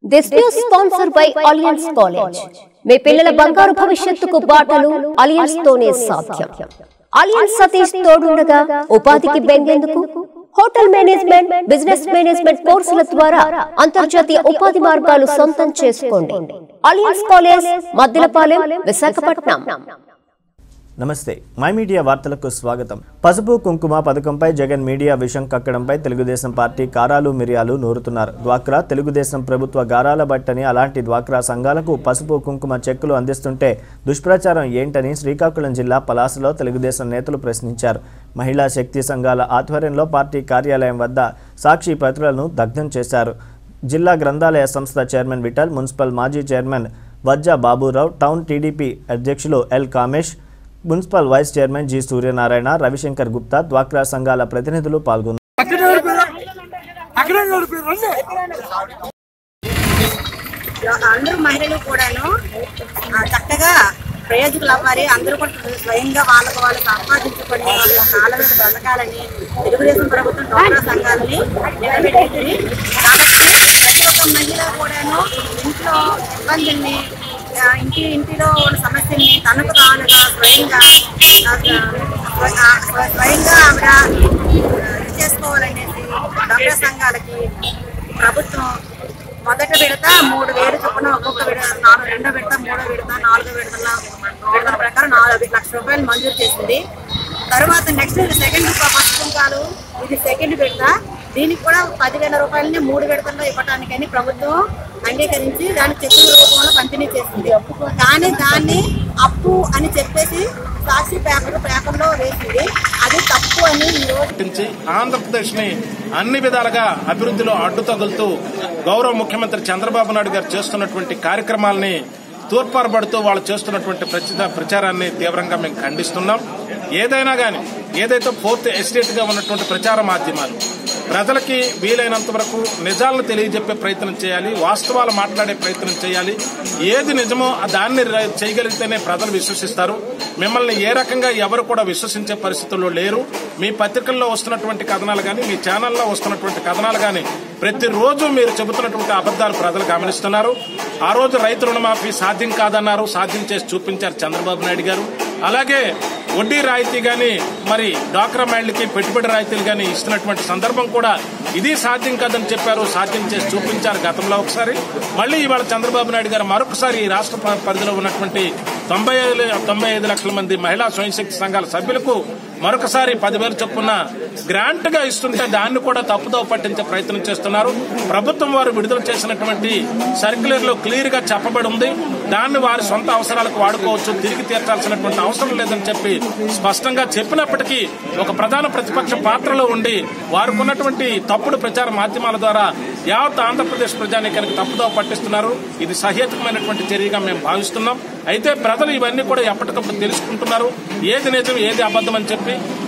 this news sponsor by Alliance college మీ పిల్లల బంగారు భవిష్యత్తుకు బాటలు అలియన్స్ తోనే సాధ్యం అలియన్స్ సతీష్ తోడుండగా ఉపాధికి బెంగేందుకు హోటల్ మేనేజ్మెంట్ బిజినెస్ మేనేజ్మెంట్ కోర్సుల ద్వారా అంతర్జాతీయ ఉపాధి మార్గాలు సొంతం చేసుకోండి అలియన్స్ కాలేజ్ మద్దిలపాలెం విశాఖపట్నం నమస్తే మై మీడియా వార్తలకు స్వాగతం పసుపు కుంకుమ పథకంపై జగన్ మీడియా విషం కక్కడంపై తెలుగుదేశం పార్టీ కారాలు మిరియాలు నూరుతున్నారు డ్వాక్రా తెలుగుదేశం ప్రభుత్వ గారాల బట్టని అలాంటి డ్వాక్రా సంఘాలకు పసుపు కుంకుమ చెక్కులు అందిస్తుంటే దుష్ప్రచారం ఏంటని శ్రీకాకుళం జిల్లా పలాసలో తెలుగుదేశం నేతలు ప్రశ్నించారు మహిళా శక్తి సంఘాల ఆధ్వర్యంలో పార్టీ కార్యాలయం వద్ద సాక్షి పత్రులను దగ్ధం చేశారు జిల్లా గ్రంథాలయ సంస్థ చైర్మన్ విఠల్ మున్సిపల్ మాజీ chairman Vajja Baburao town TDP అధ్యక్షులు L Kamesh municipal vice chairman G Suryanarayana Ravishankar Gupta డ్వాక్రా సంఘాల ప్రతినిధులు పాల్గొన్నారు అక్కడే ఓడిపోయారు అక్కడే ఓడిపోయారు రండి అందరూ మహిళలు కూడాను ఆ, చక్కగా ప్రయోజకులు అవ్వాలి అందరూ కూడా స్వయంగా వాళ్ళకు వాళ్ళు సంపాదించుకొని వాళ్ళ కాళ్ళ మీద బ్రతకాలని తెలుగుదేశం ప్రభుత్వం డోక్రా సంఘాలని నిలబెట్టింది కాబట్టి ప్రతి ఒక్క మహిళ కూడాను ఇంట్లో ఇబ్బందుల్ని ఆ, ఇంటి ఇంటిలో ఉన్న సమస్యల్ని తనకు తానుగా స్వయంగా ఆ, స్వ- ఆ, స్వ- స్వయంగా ఆవిడ ఆ, ఇది చేసుకోవాలనేసి డోక్రా సంఘాలకి ప్రభుత్వం మొదటి విడత మూడు వేలు చొప్పున ఒక్కొక్క విడత నాలుగు రెండో విడత మూడో విడత నాలుగో విడతల విడతల ప్రకారం నాలుగు లక్ష రూపాయలు మంజూరు చేసింది తర్వాత నెక్స్ట్ సెకండ్ పథకాలు ఇది సెకండ్ విడత దీనికి కూడా పదివేల రూపాయలని మూడు విడతల్లో ఇవ్వటానికని ప్రభుత్వం అంగీకరించి దాన్ని చెక్కుల రూపంలో పంపిణీ చేసింది కానీ దాన్ని అప్పు అని చెప్పేసి సాక్షి పేపర్ పేపర్లో వేసింది అది తప్పు అని ఈ రోజు పాటించి ఆంధ్రప్రదేశ్ ని అన్ని విధాలుగా అభివృద్ధిలో అడ్డు తగులుతూ గౌరవ ముఖ్యమంత్రి చంద్రబాబు నాయుడు గారు చేస్తున్నటువంటి కార్యక్రమాలని తూర్పారబడుతూ వాళ్ళు చేస్తున్నటువంటి ప్రచార ప్రచారాన్ని తీవ్రంగా మేము ఖండిస్తున్నాం ఏదైనా కానీ ఏదైతే ఫోర్త్ ఎస్టేట్ గా ఉన్నటువంటి ప్రచార మాధ్యమాలు ప్రజలకి వీలైనంత వరకు నిజాలను తెలియజెప్పే ప్రయత్నం చేయాలి వాస్తవాలు మాట్లాడే ప్రయత్నం చేయాలి ఏది నిజమో ఆ దాన్ని ర- చేయగలిగితేనే ప్రజలు విశ్వసిస్తారు మిమ్మల్ని ఏ రకంగా ఎవరు కూడా విశ్వసించే పరిస్థితుల్లో లేరు మీ పత్రికల్లో వస్తున్నటువంటి కథనాలు కానీ మీ ఛానల్లో వస్తున్నటువంటి కథనాలు కానీ ప్రతిరోజు మీరు చెబుతున్నటువంటి అబద్దాలు ప్రజలు గమనిస్తున్నారు ఆ రోజు రైతు రుణమాఫీ సాధ్యం కాదన్నారు సాధ్యం చేసి చూపించారు చంద్రబాబు నాయుడు గారు అలాగే వడ్డీ రాయితీ గాని మరి డాక్రా మైండ్లకి పెట్టుబడి రాయితీలు గాని ఇస్తున్నటువంటి సందర్భం కూడా ఇది సాధ్యం కాదని చెప్పారు సాధ్యం చేసి చూపించారు గతంలో ఒకసారి మళ్ళీ ఇవాళ చంద్రబాబు నాయుడు గారు మరొకసారి ఈ రాష్ట్ర ప- పరిధిలో ఉన్నటువంటి తొంభై ఐదు తొంభై ఐదు లక్షల మంది మహిళా స్వయం శక్తి సంఘాల సభ్యులకు మరొకసారి పదివేలు చొప్పున గ్రాంట్ గా ఇస్తుంటే దాన్ని కూడా తప్పుదో పట్టించే ప్రయత్నం చేస్తున్నారు ప్రభుత్వం వారు విడుదల చేసినటువంటి సర్క్యులర్ లో క్లియర్ గా చెప్పబడి ఉంది దాన్ని వారి సొంత అవసరాలకు వాడుకోవచ్చు తిరిగి తీర్చాల్సినటువంటి అవసరం లేదని చెప్పి స్పష్టంగా చెప్పినప్పటికీ ఒక ప్రధాన ప్రతిపక్ష పాత్రలో ఉండి వారికి ఉన్నటువంటి తప్పుడు ప్రచార మాధ్యమాల ద్వారా యావత్ ఆంధ్రప్రదేశ్ ప్రజానీకానికి తప్పుదో పట్టిస్తున్నారు ఇది సహేతుకమైనటువంటి చర్యగా మేము భావిస్తున్నాం అయితే ప్రజలు ఇవన్నీ కూడా ఎప్పటికప్పుడు తెలుసుకుంటున్నారు ఏది నిజం ఏది అబద్ధం అని చెప్పి